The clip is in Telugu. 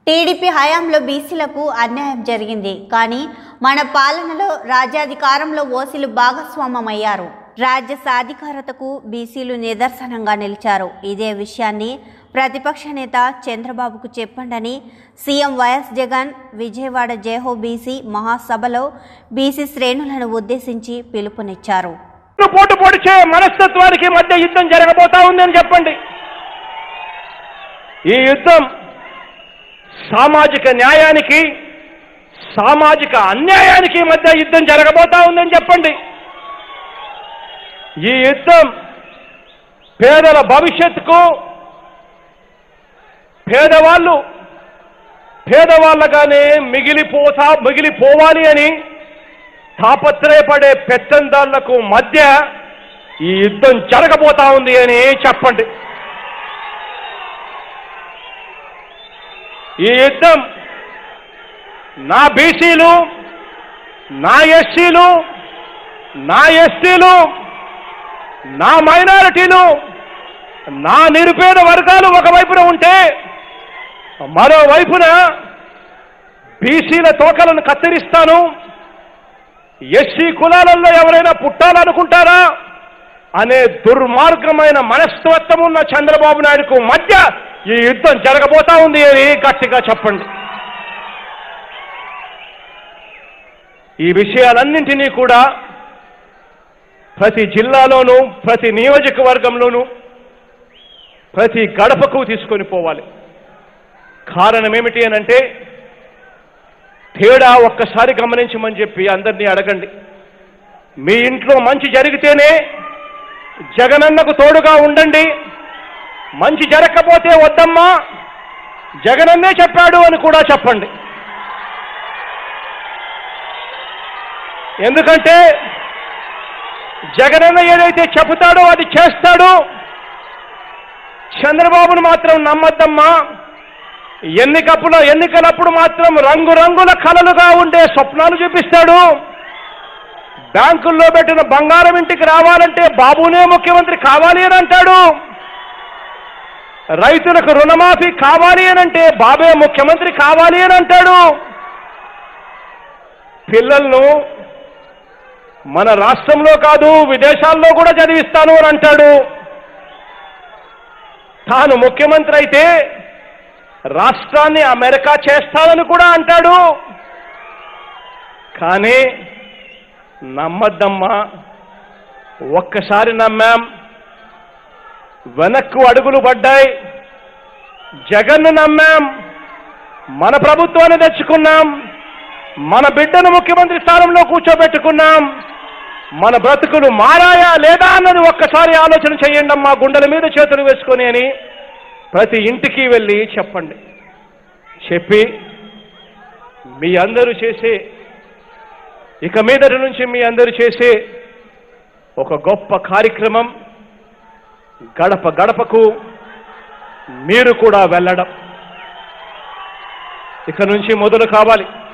టీడీపీ హయాంలో బీసీలకు అన్యాయం జరిగింది కానీ మన పాలనలో రాజ్యాధికారంలో ఓసీలు భాగస్వామయ్యారు రాజ్య సాధికారతకు బీసీలు నిదర్శనంగా నిలిచారు ఇదే విషయాన్ని ప్రతిపక్ష నేత చంద్రబాబుకు చెప్పండని CM YS Jagan Vijayawada Jayaho BC మహాసభలో బీసీ శ్రేణులను ఉద్దేశించి పిలుపునిచ్చారు పోటు పొడిచే మనస్తత్వానికి మధ్య యుద్ధం జరగబోతా ఉందని చెప్పండి ఈ యుద్ధం సామాజిక న్యాయానికి సామాజిక అన్యాయానికి మధ్య యుద్ధం జరగబోతా ఉందని చెప్పండి ఈ యుద్ధం పేదల భవిష్యత్తుకు పేదవాళ్ళు పేదవాళ్ళగానే మిగిలిపోతా మిగిలిపోవాలి అని తాపత్రయపడే పెత్తందాళ్లకు మధ్య ఈ యుద్ధం జరగబోతా ఉంది అని చెప్పండి ఈ యుద్ధం నా బీసీలు నా ఎస్సీలు నా ఎస్టీలు నా మైనారిటీలు నా నిరుపేద వర్గాలు ఒకవైపున ఉంటే మరోవైపున బీసీల తోకలను కత్తిరిస్తాను ఎస్సీ కులాలలో ఎవరైనా పుట్టాలనుకుంటారా అనే దుర్మార్గమైన మనస్తత్వం ఉన్న చంద్రబాబు నాయుడుకు మధ్య ఈ యుద్ధం జరగబోతా ఉంది అని గట్టిగా చెప్పండి ఈ విషయాలన్నింటినీ కూడా ప్రతి జిల్లాలోనూ ప్రతి నియోజకవర్గంలోనూ ప్రతి గడపకు తీసుకొని పోవాలి కారణం ఏమిటి అనంటే తేడా ఒక్కసారి గమనించమని చెప్పి అందరినీ అడగండి మీ ఇంట్లో మంచి జరిగితేనే జగనన్నకు తోడుగా ఉండండి మంచి జరగకపోతే వద్దమ్మా జగనన్నే చెప్పాడు అని కూడా చెప్పండి ఎందుకంటే జగనన్న ఏదైతే చెబుతాడో అది చేస్తాడు చంద్రబాబును మాత్రం నమ్మద్దమ్మా ఎన్నికప్పుడు ఎన్నికలప్పుడు మాత్రం రంగురంగుల కలలుగా ఉండే స్వప్నాలు చూపిస్తాడు బ్యాంకుల్లో పెట్టిన బంగారం ఇంటికి రావాలంటే బాబునే ముఖ్యమంత్రి కావాలి అని అంటాడు రైతులకు రుణమాఫీ కావాలి అని అంటే బాబే ముఖ్యమంత్రి కావాలి అని అంటాడు పిల్లలను మన రాష్ట్రంలో కాదు విదేశాల్లో కూడా చదివిస్తాను అని అంటాడు తాను ముఖ్యమంత్రి అయితే రాష్ట్రాన్ని అమెరికా చేస్తానని కూడా అంటాడు కానీ నమ్మద్దమ్మా ఒక్కసారి నమ్మాం వెనక్కు అడుగులు పడ్డాయి జగన్ను నమ్మాం మన ప్రభుత్వాన్ని తెచ్చుకున్నాం మన బిడ్డను ముఖ్యమంత్రి స్థానంలో కూర్చోబెట్టుకున్నాం మన బ్రతుకులు మారాయా లేదా అన్నది ఒక్కసారి ఆలోచన చేయండి అమ్మా గుండెల మీద చేతులు వేసుకొని అని ప్రతి ఇంటికి వెళ్ళి చెప్పండి చెప్పి మీ అందరూ చేసే ఇక మీదటి నుంచి మీ అందరూ చేసే ఒక గొప్ప కార్యక్రమం గడప గడపకు మీరు కూడా వెళ్ళడం ఇక నుంచి మొదలు కావాలి